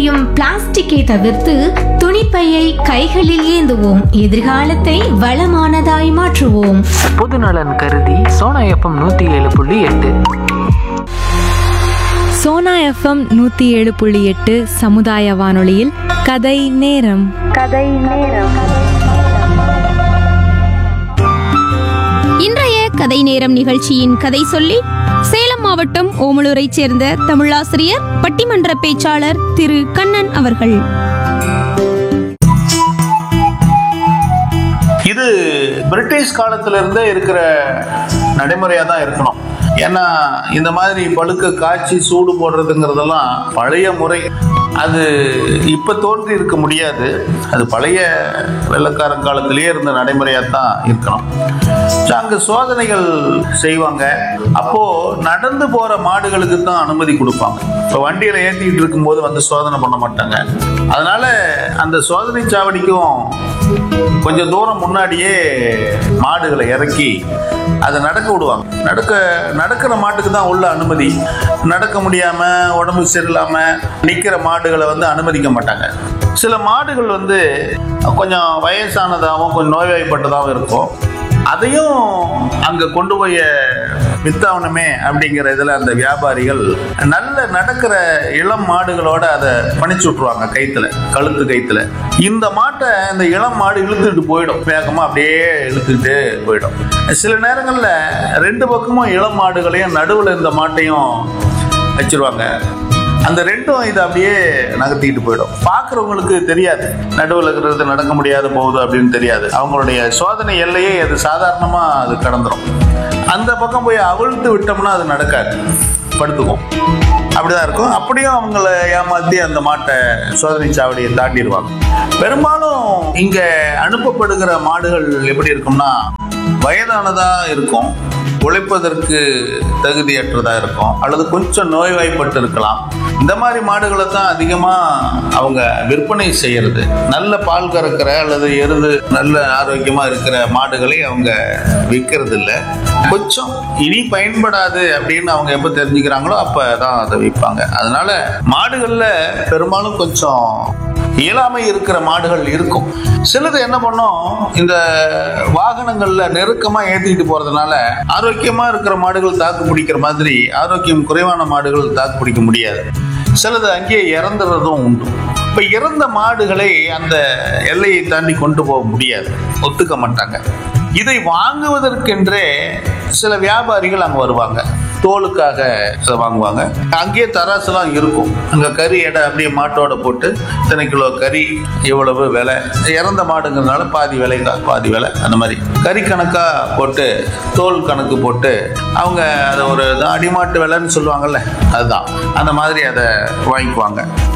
எரியும் பிளாஸ்டிக்கை தவிர்த்து துணிப்பையை கைகளில் ஏந்துவோம் எதிர்காலத்தை வளமானதாய் மாற்றுவோம் பொதுநலன் கருதி சோனா எஃப்எம் நூற்றி ஏழு புள்ளி எட்டு சோனா எஃப்எம் நூற்றி ஏழு புள்ளி எட்டு சமுதாய வானொலியில் கதை நேரம் இன்றைய கதை நேரம் நிகழ்ச்சியின் கதை சொல்லி சேலம் மாவட்டம் ஓமலூரைச் சேர்ந்த தமிழாசிரியர் பட்டிமன்ற பேச்சாளர் திரு கண்ணன் அவர்கள் இது பிரிட்டிஷ் காலத்துல இருந்தே இருக்கிற நடைமுறையா தான் இருக்கணும் ஏன்னா இந்த மாதிரி பழுக்க காய்ச்சி சூடு போடுறதுங்கிறதெல்லாம் பழைய முறை அது இப்ப தோன்றி இருக்க முடியாது அது பழைய வெள்ளக்காரன் காலத்திலேயே இருந்த நடைமுறையா தான் இருக்கணும் So, அங்க சோதனைகள் செய்வாங்க அப்போ நடந்து போற மாடுகளுக்கு தான் அனுமதி கொடுப்பாங்க இப்போ வண்டியில ஏத்திட்டு இருக்கும்போது வந்து சோதனை பண்ண மாட்டாங்க அதனால அந்த சோதனை சாவடிக்கும் கொஞ்சம் தூரம் முன்னாடியே மாடுகளை இறக்கி அதை நடக்க விடுவாங்க நடக்க நடக்கிற மாட்டுக்கு தான் உள்ள அனுமதி நடக்க முடியாம உடம்பு சரியில்லாம நிக்கிற மாடுகளை வந்து அனுமதிக்க மாட்டாங்க சில மாடுகள் வந்து கொஞ்சம் வயசானதாகவும் கொஞ்சம் நோய்வாய்ப்பட்டதாகவும் இருக்கும் அதையும் அங்க கொண்டு போய் வித்தாகணுமே அப்படிங்கிற இதுல அந்த வியாபாரிகள் நல்ல நடக்கிற இளம் மாடுகளோட அதை பணிச்சு விட்டுருவாங்க கைத்துல கழுத்து கைத்துல இந்த மாட்டை இந்த இளம் மாடு இழுத்துட்டு போயிடும் வேகமா அப்படியே இழுத்துட்டு போயிடும் சில நேரங்கள்ல ரெண்டு பக்கமும் இளம் மாடுகளையும் நடுவுல இந்த மாட்டையும் வச்சிருவாங்க அந்த ரெண்டும் இதை அப்படியே நகர்த்திக்கிட்டு போயிடும் பார்க்குறவங்களுக்கு தெரியாது நடுவில் இருக்கிறது நடக்க முடியாத போகுது அப்படின்னு தெரியாது அவங்களுடைய சோதனை எல்லையே அது சாதாரணமாக அது கடந்துரும் அந்த பக்கம் போய் அவிழ்த்து விட்டோம்னா அது நடக்காது படுத்துக்கும் அப்படிதான் இருக்கும் அப்படியும் அவங்கள ஏமாத்தி அந்த மாட்டை சோதனை சாவடியை தாண்டிடுவாங்க பெரும்பாலும் இங்க அனுப்பப்படுகிற மாடுகள் எப்படி இருக்கும்னா வயதானதா இருக்கும் உழைப்பதற்கு தகுதியற்றதா இருக்கும் அல்லது கொஞ்சம் நோய்வாய்ப்பட்டு இருக்கலாம் இந்த மாதிரி மாடுகளை தான் அதிகமா அவங்க விற்பனை செய்யறது நல்ல பால் கறக்கிற அல்லது எருது நல்ல ஆரோக்கியமா இருக்கிற மாடுகளை அவங்க விற்கிறது இல்லை கொஞ்சம் இனி பயன்படாது அப்படின்னு அவங்க எப்ப தெரிஞ்சுக்கிறாங்களோ அப்பதான் அதை விற்பாங்க அதனால மாடுகள்ல பெரும்பாலும் கொஞ்சம் இயலாமை இருக்கிற மாடுகள் இருக்கும் சிலது என்ன பண்ணும் இந்த வாகனங்கள்ல நெருக்கமா ஏத்திக்கிட்டு போறதுனால ஆரோக்கியமா இருக்கிற மாடுகள் தாக்கு பிடிக்கிற மாதிரி ஆரோக்கியம் குறைவான மாடுகள் தாக்கு பிடிக்க முடியாது சிலது அங்கேயே இறந்துறதும் உண்டு இப்ப இறந்த மாடுகளை அந்த எல்லையை தாண்டி கொண்டு போக முடியாது ஒத்துக்க மாட்டாங்க இதை வாங்குவதற்கென்றே சில வியாபாரிகள் அங்க வருவாங்க தோலுக்காக இதை வாங்குவாங்க அங்கேயே தராசுலாம் இருக்கும் அங்க கறி எடை அப்படியே மாட்டோட போட்டு இத்தனை கிலோ கறி இவ்வளவு விலை இறந்த மாடுங்கிறதுனால பாதி விலை பாதி விலை அந்த மாதிரி கறி கணக்கா போட்டு தோல் கணக்கு போட்டு அவங்க அதை ஒரு அடிமாட்டு விலைன்னு சொல்லுவாங்கல்ல அதுதான் அந்த மாதிரி அதை வாங்கிக்குவாங்க